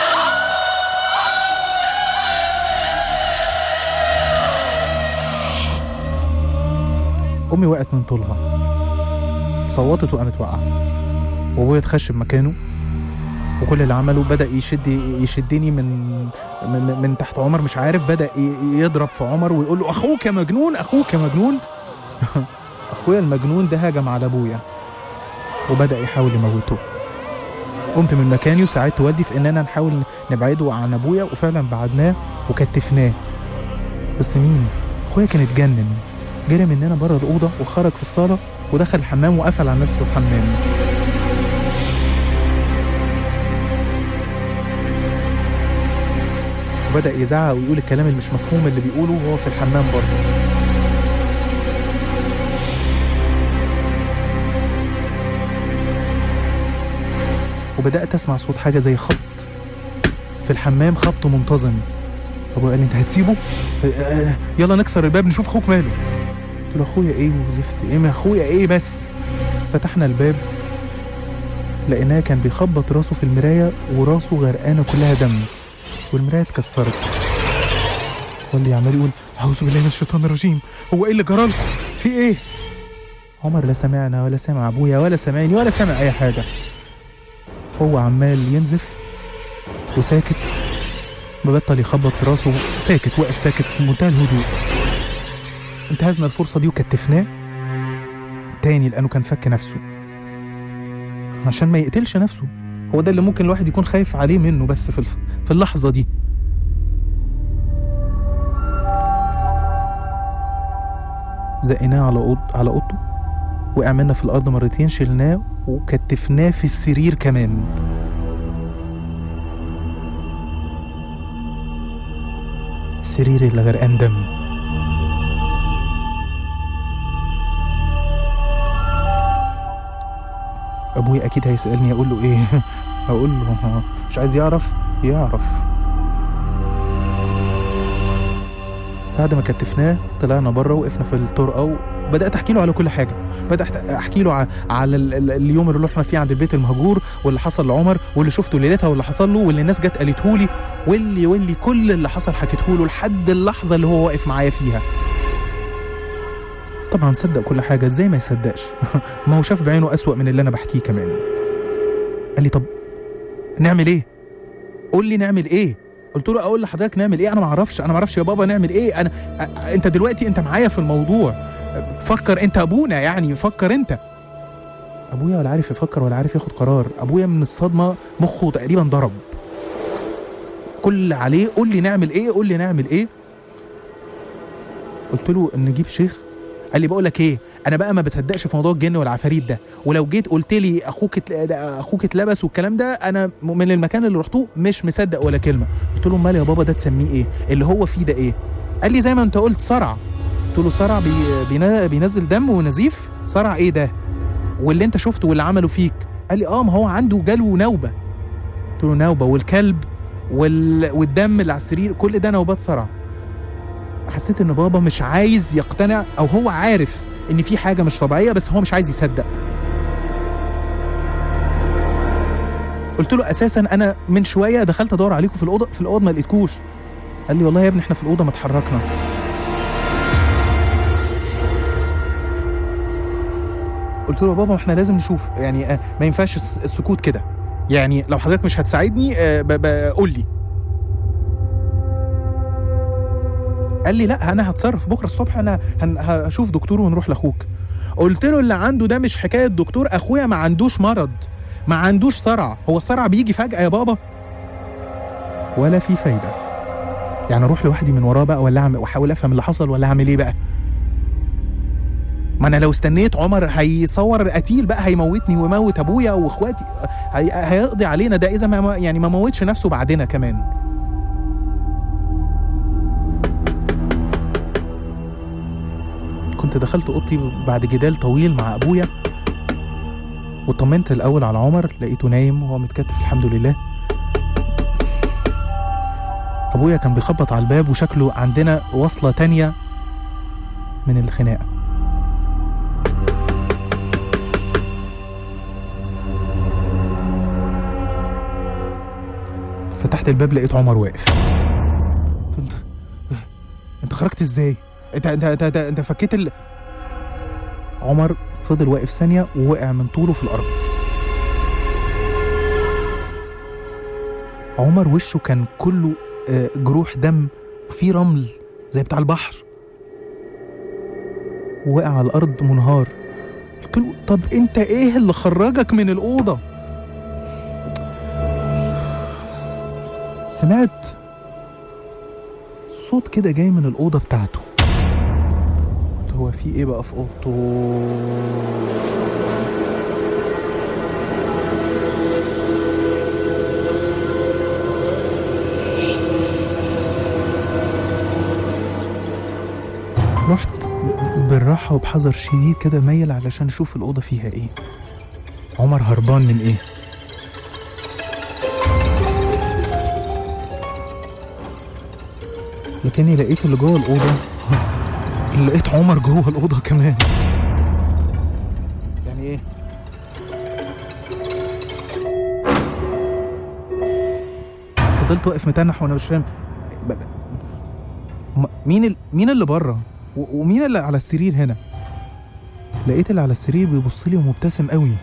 امي وقعت من طولها صوتت وقامت واقعه وابويا اتخشب مكانه وكل اللي عمله بدا يشد يشدني من من, من تحت عمر مش عارف بدا ي- يضرب في عمر ويقول له اخوك يا مجنون اخوك يا مجنون اخويا المجنون ده هجم على ابويا وبدا يحاول يموته قمت من مكاني وساعدت والدي في اننا نحاول نبعده عن ابويا وفعلا بعدناه وكتفناه بس مين اخويا كان اتجنن جري مننا بره الاوضه وخرج في الصاله ودخل الحمام وقفل على نفسه الحمام وبدأ يزعق ويقول الكلام اللي مش مفهوم اللي بيقوله وهو في الحمام برضه وبدأت أسمع صوت حاجة زي خبط في الحمام خبط منتظم أبويا قال لي أنت هتسيبه؟ آه، آه، يلا نكسر الباب نشوف أخوك ماله قلت له أخويا إيه وزفت إيه ما أخويا إيه بس فتحنا الباب لقيناه كان بيخبط راسه في المراية وراسه غرقانة كلها دم والمراية اتكسرت واللي عمال يقول أعوذ بالله من الشيطان الرجيم هو إيه اللي جرالكم؟ في إيه؟ عمر لا سمعنا ولا سمع أبويا ولا سمعني ولا سمع أي حاجة هو عمال ينزف وساكت مبطل يخبط راسه ساكت واقف ساكت في منتهى الهدوء انتهزنا الفرصة دي وكتفناه تاني لأنه كان فك نفسه عشان ما يقتلش نفسه هو ده اللي ممكن الواحد يكون خايف عليه منه بس في الف... في اللحظة دي زقناه على أوض... على اوضته وقع منا في الارض مرتين شلناه وكتفناه في السرير كمان السرير اللي غرقان دم ابويا اكيد هيسالني اقول له ايه هقول له مش عايز يعرف يعرف بعد ما كتفناه طلعنا بره وقفنا في الطرقه وبدات احكي له على كل حاجه بدات احكي له ع- على ال- ال- اليوم اللي رحنا فيه عند البيت المهجور واللي حصل لعمر واللي شفته ليلتها واللي حصل له واللي الناس جت قالته لي واللي واللي كل اللي حصل حكيته له لحد اللحظه اللي هو واقف معايا فيها طبعا صدق كل حاجه ازاي ما يصدقش ما هو شاف بعينه اسوأ من اللي انا بحكيه كمان قال لي طب نعمل ايه قول لي نعمل ايه قلت له اقول لحضرتك نعمل ايه انا ما اعرفش انا ما اعرفش يا بابا نعمل ايه انا أ- انت دلوقتي انت معايا في الموضوع فكر انت ابونا يعني فكر انت ابويا ولا عارف يفكر ولا عارف ياخد قرار ابويا من الصدمه مخه تقريبا ضرب كل اللي عليه قول لي نعمل ايه قول لي نعمل ايه قلت له نجيب شيخ قال لي بقول لك ايه انا بقى ما بصدقش في موضوع الجن والعفاريت ده ولو جيت قلت لي اخوك اتل... اخوك اتلبس والكلام ده انا من المكان اللي رحتوه مش مصدق ولا كلمه قلت له امال يا بابا ده تسميه ايه اللي هو فيه ده ايه قال لي زي ما انت قلت صرع قلت له صرع بي... بينا- بينزل دم ونزيف صرع ايه ده واللي انت شفته واللي عمله فيك قال لي اه ما هو عنده جاله نوبه قلت له نوبه والكلب وال... والدم اللي على السرير كل ده نوبات صرع حسيت ان بابا مش عايز يقتنع او هو عارف ان في حاجه مش طبيعيه بس هو مش عايز يصدق قلت له اساسا انا من شويه دخلت ادور عليكم في الاوضه في الاوضه ما لقيتكوش قال لي والله يا ابني احنا في الاوضه ما اتحركنا قلت له يا بابا ما احنا لازم نشوف يعني آه، ما ينفعش الس- السكوت كده يعني لو حضرتك مش هتساعدني آه، ب- ب- قول لي قال لي لا انا هتصرف بكره الصبح انا هن- هشوف دكتور ونروح لاخوك قلت له اللي عنده ده مش حكايه دكتور اخويا ما عندوش مرض ما عندوش صرع هو الصرع بيجي فجاه يا بابا ولا في فايده يعني اروح لوحدي من وراه بقى ولا اعمل واحاول افهم اللي حصل ولا اعمل ايه بقى ما انا لو استنيت عمر هيصور قتيل بقى هيموتني ويموت ابويا واخواتي هي... هيقضي علينا ده اذا ما يعني ما موتش نفسه بعدنا كمان كنت دخلت اوضتي بعد جدال طويل مع ابويا وطمنت الاول على عمر لقيته نايم وهو متكتف الحمد لله ابويا كان بيخبط على الباب وشكله عندنا وصله تانية من الخناقه فتحت الباب لقيت عمر واقف انت انت خرجت ازاي انت انت انت, انت, انت فكيت ال... عمر فضل واقف ثانيه ووقع من طوله في الارض عمر وشه كان كله آه، جروح دم وفي رمل زي بتاع البحر ووقع على الارض منهار قلت له طب انت ايه اللي خرجك من الاوضه سمعت صوت كده جاي من الاوضه بتاعته قلت هو في ايه بقى في اوضته رحت بالراحة وبحذر شديد كده ميل علشان أشوف الأوضة فيها إيه عمر هربان من إيه لكني لقيت اللي جوه الأوضة لقيت عمر جوه الأوضة كمان يعني إيه فضلت واقف متنح وأنا مش فاهم ب- م- مين ال... مين اللي بره و... ومين اللي على السرير هنا لقيت اللي على السرير بيبص لي ومبتسم قوي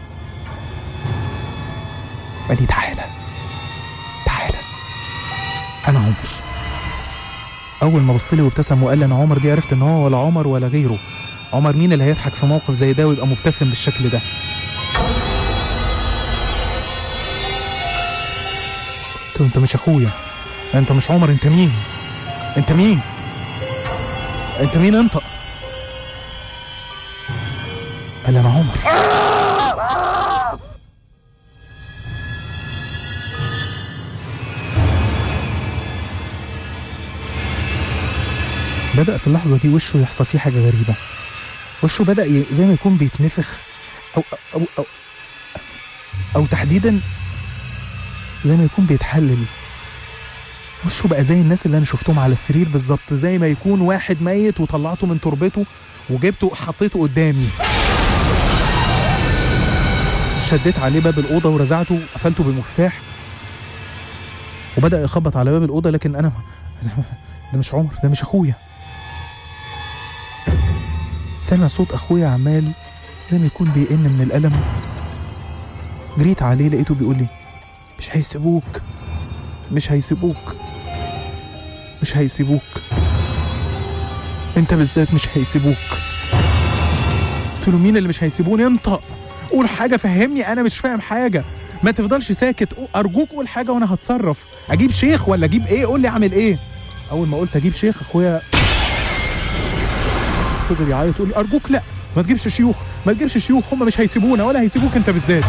قال لي تعالى تعالى انا عمر اول ما بص لي وابتسم وقال لي انا عمر دي عرفت ان هو ولا عمر ولا غيره عمر مين اللي هيضحك في موقف زي ده ويبقى مبتسم بالشكل ده قلت له انت مش اخويا انت مش عمر انت مين انت مين انت مين انت قال انا عمر بدأ في اللحظة دي وشه يحصل فيه حاجة غريبة وشه بدأ ي- زي ما يكون بيتنفخ أو أو أو أو تحديدا زي ما يكون بيتحلل وشه بقى زي الناس اللي انا شفتهم على السرير بالظبط زي ما يكون واحد ميت وطلعته من تربته وجبته وحطيته قدامي شديت عليه باب الاوضه ورزعته قفلته بالمفتاح وبدا يخبط على باب الاوضه لكن انا ده مش عمر ده مش اخويا سمع صوت اخويا عمال زي ما يكون بيئن من الالم جريت عليه لقيته بيقول لي مش هيسيبوك مش هيسيبوك مش هيسيبوك انت بالذات مش هيسيبوك قلت له مين اللي مش هيسيبوني انت قول حاجه فهمني انا مش فاهم حاجه ما تفضلش ساكت قو- ارجوك قول حاجه وانا هتصرف اجيب شيخ ولا اجيب ايه قول لي اعمل ايه اول ما قلت اجيب شيخ اخويا فضل يعيط يقول لي ارجوك لا ما تجيبش شيوخ ما تجيبش شيوخ هم مش هيسيبونا ولا هيسيبوك انت بالذات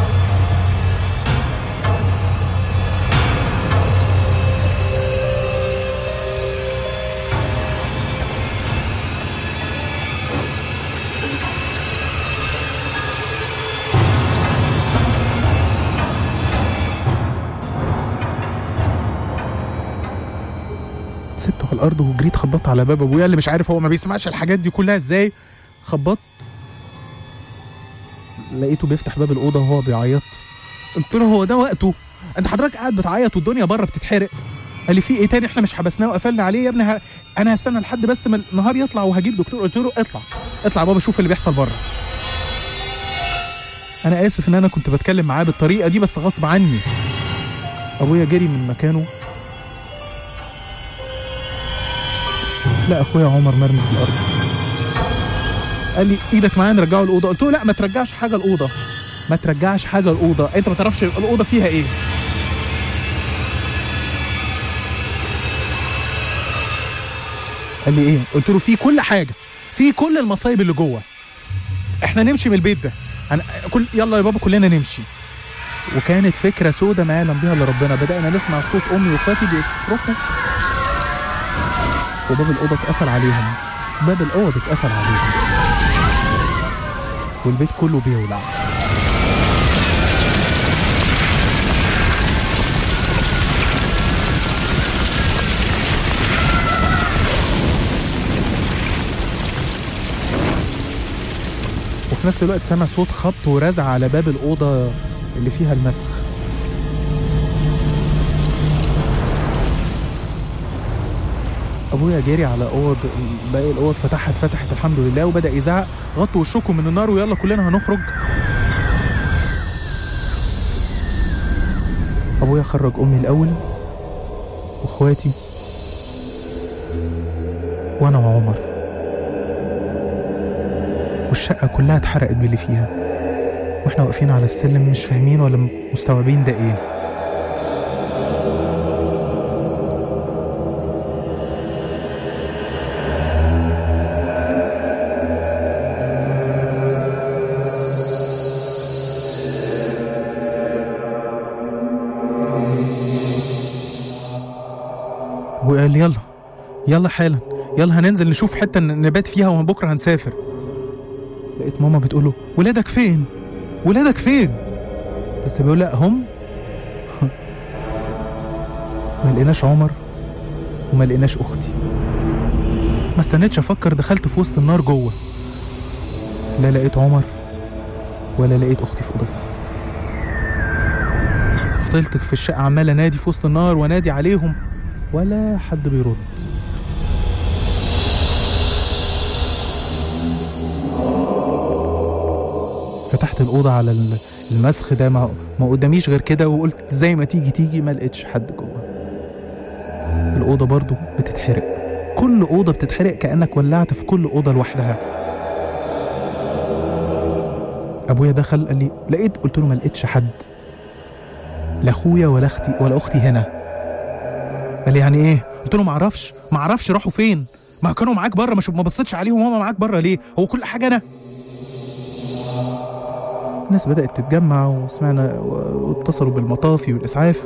سبته على الارض وجريت خبطت على باب ابويا اللي مش عارف هو ما بيسمعش الحاجات دي كلها ازاي خبطت لقيته بيفتح باب الاوضه وهو بيعيط قلت له هو ده وقته انت حضرتك قاعد بتعيط والدنيا بره بتتحرق قال لي في ايه تاني احنا مش حبسناه وقفلنا عليه يا ابني ه... انا هستنى لحد بس ما النهار يطلع وهجيب دكتور قلت له اطلع اطلع يا بابا شوف اللي بيحصل بره انا اسف ان انا كنت بتكلم معاه بالطريقه دي بس غصب عني ابويا جري من مكانه لا اخويا عمر مرمي في الارض قال لي ايدك معايا نرجعه الاوضه قلت له لا ما ترجعش حاجه الاوضه ما ترجعش حاجه الاوضه انت ما تعرفش الاوضه فيها ايه قال لي ايه قلت له في كل حاجه في كل المصايب اللي جوه احنا نمشي من البيت ده أنا كل يلا يا بابا كلنا نمشي وكانت فكره سودة ما يعلم بها الا ربنا بدانا نسمع صوت امي واخواتي بيصرخوا وباب الاوضه اتقفل عليهم باب الاوضه اتقفل عليهم والبيت كله بيولع وفي نفس الوقت سمع صوت خبط ورزع على باب الأوضة اللي فيها المسخ ابويا جري على اوض باقي الاوض فتحت فتحت الحمد لله وبدا يزعق غطوا وشكم من النار ويلا كلنا هنخرج ابويا خرج امي الاول واخواتي وانا وعمر والشقه كلها اتحرقت باللي فيها واحنا واقفين على السلم مش فاهمين ولا مستوعبين ده ايه ابويا قال لي يلا يلا حالا يلا هننزل نشوف حته ن- نبات فيها وبكره هنسافر لقيت ماما بتقول له ولادك فين ولادك فين بس بيقول لا هم ما لقيناش عمر وما لقيناش اختي ما استنيتش افكر دخلت في وسط النار جوه لا لقيت عمر ولا لقيت اختي في اوضتها فضلت في الشقه عمال انادي في وسط النار وانادي عليهم ولا حد بيرد فتحت الأوضة على ال- المسخ ده ما, ما قداميش غير كده وقلت زي ما تيجي تيجي ما لقيتش حد جوه الأوضة برضو بتتحرق كل أوضة بتتحرق كأنك ولعت في كل أوضة لوحدها أبويا دخل قال لي لقيت قلت له ما لقيتش حد لا أخويا ولا أختي ولا أختي هنا قال لي يعني ايه؟ قلت له ما اعرفش ما اعرفش راحوا فين؟ ما كانوا معاك بره مش ما بصيتش عليهم هما معاك بره ليه؟ هو كل حاجه انا الناس بدأت تتجمع وسمعنا و- واتصلوا بالمطافي والإسعاف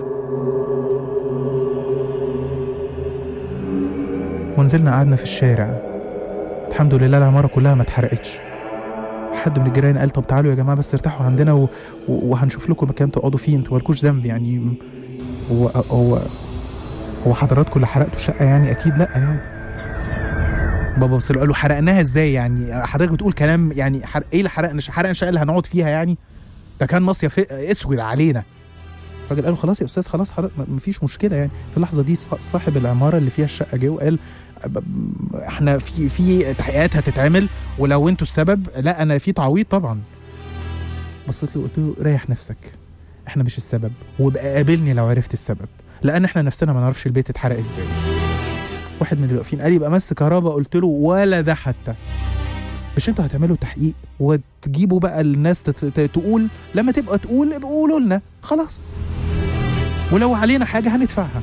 ونزلنا قعدنا في الشارع الحمد لله العمارة كلها ما اتحرقتش حد من الجيران قال طب تعالوا يا جماعة بس ارتاحوا عندنا و... و... وهنشوف لكم مكان تقعدوا فيه انتوا مالكوش ذنب يعني هو هو هو حضراتكم اللي حرقتوا الشقة يعني أكيد لأ يعني بابا بص له قال له حرقناها ازاي يعني حضرتك بتقول كلام يعني حرق ايه اللي حرقنا حرقنا الشقه اللي هنقعد فيها يعني ده كان مصيف اسود علينا الراجل قال له خلاص يا استاذ خلاص حضرتك م- مفيش مشكله يعني في اللحظه دي ص- صاحب العماره اللي فيها الشقه جه وقال ب- ب- احنا في في تحقيقات هتتعمل ولو انتوا السبب لا انا في تعويض طبعا بصيت له قلت له ريح نفسك احنا مش السبب وابقى قابلني لو عرفت السبب لان احنا نفسنا ما نعرفش البيت اتحرق ازاي واحد من اللي واقفين قال يبقى مس كهرباء قلت له ولا ده حتى مش انتوا هتعملوا تحقيق وتجيبوا بقى الناس تت- ت- تقول لما تبقى تقول ابقوا قولوا لنا خلاص ولو علينا حاجه هندفعها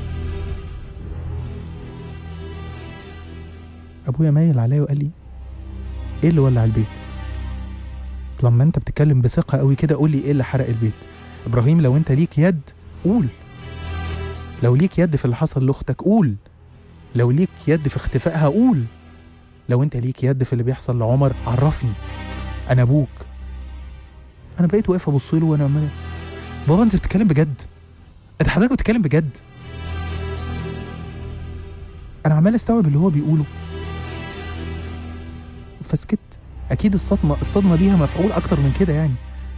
ابويا مايل عليا وقال لي ايه اللي ولع البيت لما انت بتتكلم بثقه قوي كده قول لي ايه اللي حرق البيت ابراهيم لو انت ليك يد قول لو ليك يد في اللي حصل لاختك قول لو ليك يد في اختفائها قول لو انت ليك يد في اللي بيحصل لعمر عرفني انا ابوك انا بقيت واقف ابص له وانا عمال بابا انت بتتكلم بجد انت حضرتك بتتكلم بجد انا عمال استوعب اللي هو بيقوله فسكت اكيد الصدمه الصدمه ليها مفعول اكتر من كده يعني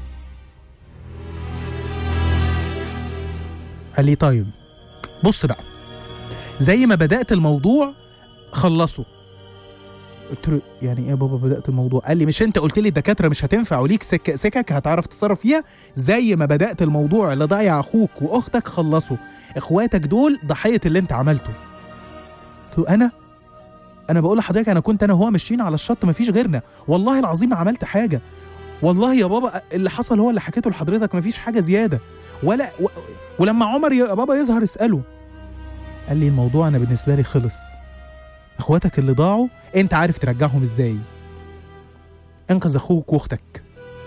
قال لي طيب بص بقى زي ما بدات الموضوع خلصه قلت له يعني ايه يا بابا بدات الموضوع قال لي مش انت قلت لي الدكاتره مش هتنفع وليك سك سكك هتعرف تتصرف فيها زي ما بدات الموضوع اللي ضيع اخوك واختك خلصوا اخواتك دول ضحيه اللي انت عملته قلت له انا انا بقول لحضرتك انا كنت انا وهو ماشيين على الشط مفيش غيرنا والله العظيم ما عملت حاجه والله يا بابا اللي حصل هو اللي حكيته لحضرتك مفيش حاجه زياده ولا و... ولما عمر يا بابا يظهر اساله قال لي الموضوع انا بالنسبه لي خلص اخواتك اللي ضاعوا انت عارف ترجعهم ازاي انقذ اخوك واختك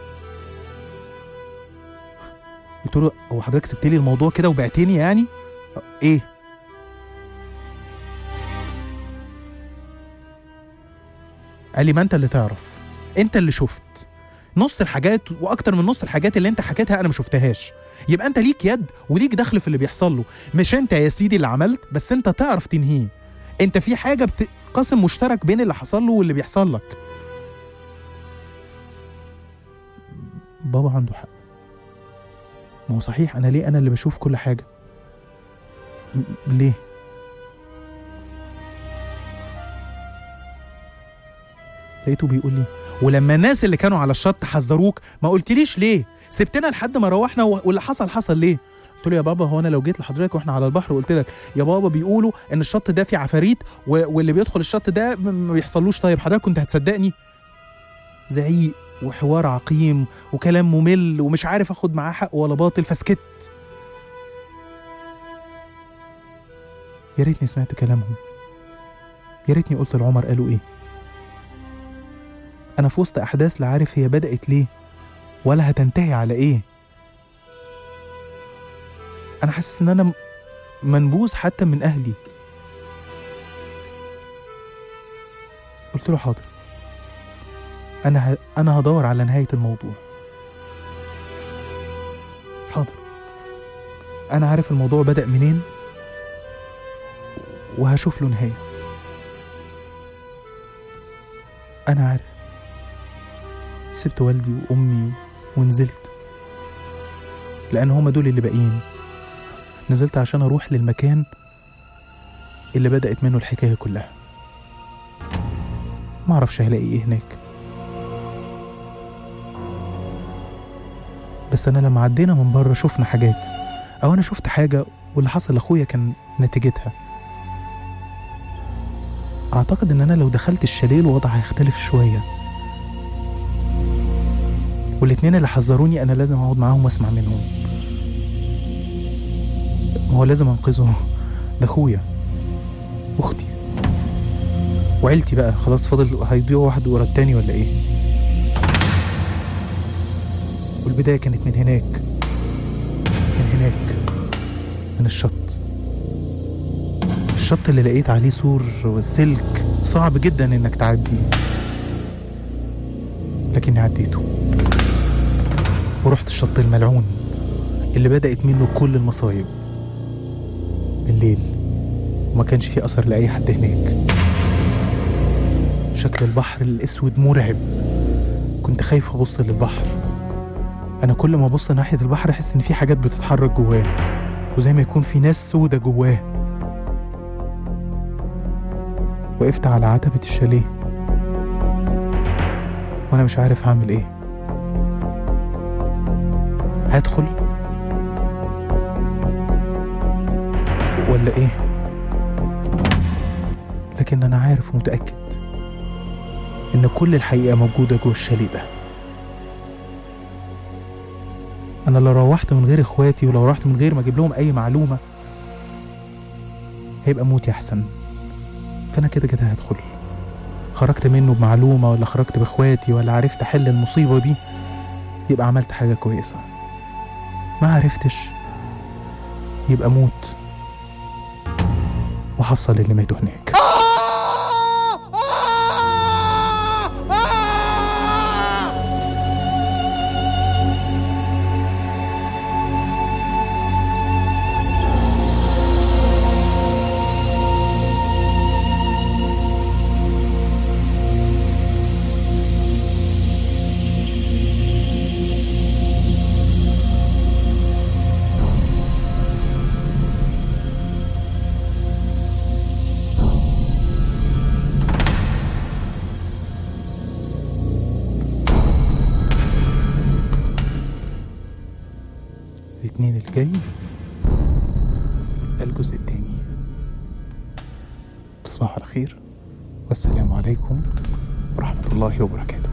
قلت له هو حضرتك سبت لي الموضوع كده وبعتني يعني ايه قال لي ما انت اللي تعرف انت اللي شفت نص الحاجات واكتر من نص الحاجات اللي انت حكيتها انا ما شفتهاش يبقى انت ليك يد وليك دخل في اللي بيحصل له مش انت يا سيدي اللي عملت بس انت تعرف تنهيه انت في حاجه بت... قاسم مشترك بين اللي حصل له واللي بيحصل لك بابا عنده حق ما هو صحيح انا ليه انا اللي بشوف كل حاجه م- ليه لقيته بيقول لي ولما الناس اللي كانوا على الشط حذروك ما قلتليش ليه سبتنا لحد ما روحنا و- واللي حصل حصل ليه قلت له يا بابا هو انا لو جيت لحضرتك واحنا على البحر وقلت لك يا بابا بيقولوا ان الشط ده فيه عفاريت و- واللي بيدخل الشط ده م- ما بيحصلوش طيب حضرتك كنت هتصدقني زعيق وحوار عقيم وكلام ممل ومش عارف اخد معاه حق ولا باطل فسكت يا ريتني سمعت كلامهم يا ريتني قلت لعمر قالوا ايه انا في وسط احداث لا عارف هي بدات ليه ولا هتنتهي على ايه انا حاسس ان انا م- منبوذ حتى من اهلي قلت له حاضر انا ه... انا هدور على نهايه الموضوع حاضر انا عارف الموضوع بدا منين وهشوف له نهايه انا عارف سبت والدي وامي ونزلت لان هما دول اللي باقيين نزلت عشان اروح للمكان اللي بدات منه الحكايه كلها معرفش هلاقي ايه هناك بس انا لما عدينا من بره شفنا حاجات او انا شفت حاجه واللي حصل لاخويا كان نتيجتها اعتقد ان انا لو دخلت الشاليه الوضع هيختلف شويه والاتنين اللي حذروني انا لازم اقعد معاهم واسمع منهم ما هو لازم انقذه ده اخويا واختي وعيلتي بقى خلاص فاضل هيضيعوا واحد ورا التاني ولا ايه والبداية كانت من هناك من هناك من الشط الشط اللي لقيت عليه سور والسلك صعب جدا انك تعديه لكني عديته ورحت الشط الملعون اللي بدأت منه كل المصايب بالليل وما كانش فيه أثر لأي حد هناك شكل البحر الأسود مرعب كنت خايف أبص للبحر أنا كل ما أبص ناحية البحر أحس إن في حاجات بتتحرك جواه وزي ما يكون في ناس سودة جواه وقفت على عتبة الشاليه وأنا مش عارف هعمل إيه هدخل ولا إيه لكن أنا عارف ومتأكد إن كل الحقيقة موجودة جوه الشاليه ده أنا لو روحت من غير إخواتي ولو روحت من غير ما أجيب لهم أي معلومة هيبقى موتي أحسن فأنا كده كده هدخل خرجت منه بمعلومة ولا خرجت بإخواتي ولا عرفت أحل المصيبة دي يبقى عملت حاجة كويسة ما عرفتش يبقى موت وحصل اللي ماتوا هناك الاثنين الجاي الجزء الثاني تصبحوا على خير والسلام عليكم ورحمة الله وبركاته